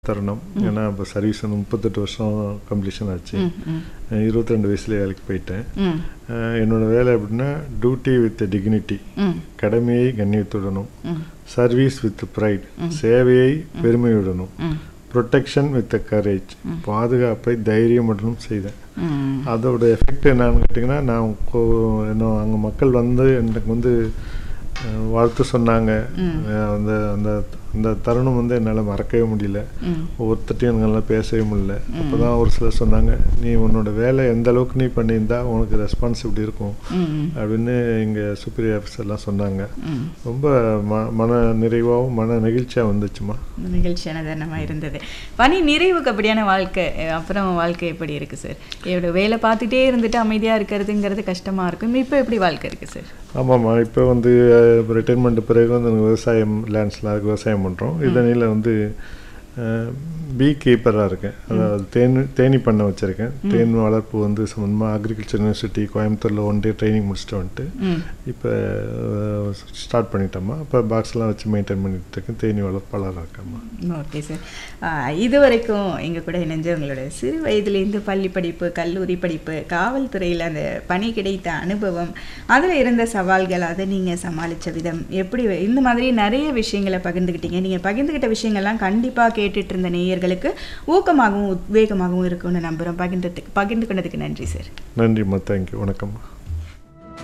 தருணம் ஏன்னா இப்போ சர்வீஸ் வந்து முப்பத்தெட்டு வருஷம் கம்ப்ளீஷன் ஆச்சு ம், ம், இருபத்தி ரெண்டு வயசுல வேலைக்கு போயிட்டேன் ம், அஹ் என்னோட வேலை எப்படின்னா டியூட்டி வித் டிக்னிட்டி ம், கடமையை கண்ணியத்துடனும் ம், சர்வீஸ் வித் ப்ரைட் சேவையை பெருமையுடனும் ம், ப்ரொடெக்ஷன் வித் கரேஜ் பாதுகாப்பை தைரியமுடனும் செய்தேன் ம், அதோட எஃபெக்ட் என்னன்னு கேட்டிங்கன்னா நான் கோ- இன்னும் அங்கே மக்கள் வந்து எனக்கு வந்து அஹ், வாழ்த்து சொன்னாங்க அஹ், அந்த அந்த அந்த தருணம் வந்து என்னால் மறக்கவே முடியல ம், ஒவ்வொருத்தட்டையும் என்னால் பேசவே முடியல அப்போ தான் ஒரு சிலர் சொன்னாங்க நீ உன்னோட வேலை எந்த அளவுக்கு நீ பண்ணியிருந்தா உனக்கு ரெஸ்பான்ஸ் இப்படி இருக்கும் ம், அப்படின்னு எங்கள் சூப்பரியர் ஆஃபீஸர்லாம் சொன்னாங்க ம். ரொம்ப ம மன நிறைவாகவும் மன நெகிழ்ச்சியாக வந்துச்சுமா நிகழ்ச்சியான தருணமாக இருந்தது பணி நிறைவுக்கு அப்படியான வாழ்க்கை அஹ் அப்புறம் வாழ்க்கை எப்படி இருக்கு சார் எவ்வளோ வேலை பார்த்துட்டே இருந்துட்டு அமைதியாக இருக்கிறதுங்கிறது கஷ்டமா இருக்கும் இப்போ எப்படி வாழ்க்கை இருக்கு சார் ஆமாம்மா இப்போ வந்து ரிட்டைர்மெண்ட் பிறகு வந்து எனக்கு விவசாயம் லேண்ட்ஸ்லாம் இருக்கு விவசாயம் பண்ணுறோம் இதனில் வந்து பீ கீப்பராக இருக்கேன் அதாவது தேன் தேனி பண்ண வச்சுருக்கேன் தேன் வளர்ப்பு வந்து சம்மந்தமாக அக்ரிகல்ச்சர் யூனிவர்சிட்டி கோயம்புத்தூரில் ஒன் டே ட்ரைனிங் முடிச்சுட்டு வந்துட்டு ம் இப்போ ஸ்டார்ட் பண்ணிட்டோம்மா இப்போ பாக்ஸ்லாம் வச்சு மெயின்டைன் பண்ணிட்டு இருக்கேன் தேனி வளர்ப்பாளராக இருக்கேம்மா ஓகே சார் இது வரைக்கும் எங்கள் கூட இணைஞ்சவங்களோட சிறு வயதிலேருந்து பள்ளி படிப்பு கல்லூரி படிப்பு காவல்துறையில் அந்த பணி கிடைத்த அனுபவம் அதில் இருந்த சவால்கள் அதை நீங்கள் சமாளித்த விதம் எப்படி இந்த மாதிரி நிறைய விஷயங்களை பகிர்ந்துக்கிட்டீங்க நீங்கள் பகிர்ந்துக்கிட்ட விஷயங்கள்லாம் கண்டிப்பாக கேட்டுட்டு இருந்த நேயர்களுக்கு ஊக்கமாகவும் உத்வேகமாகவும் இருக்கும்னு நம்புகிறோம் பகிர்ந்ததுக்கு பகிர்ந்து கொண்டதுக்கு நன்றி சார் நன்றிம்மா தேங்க்யூ வணக்கம்மா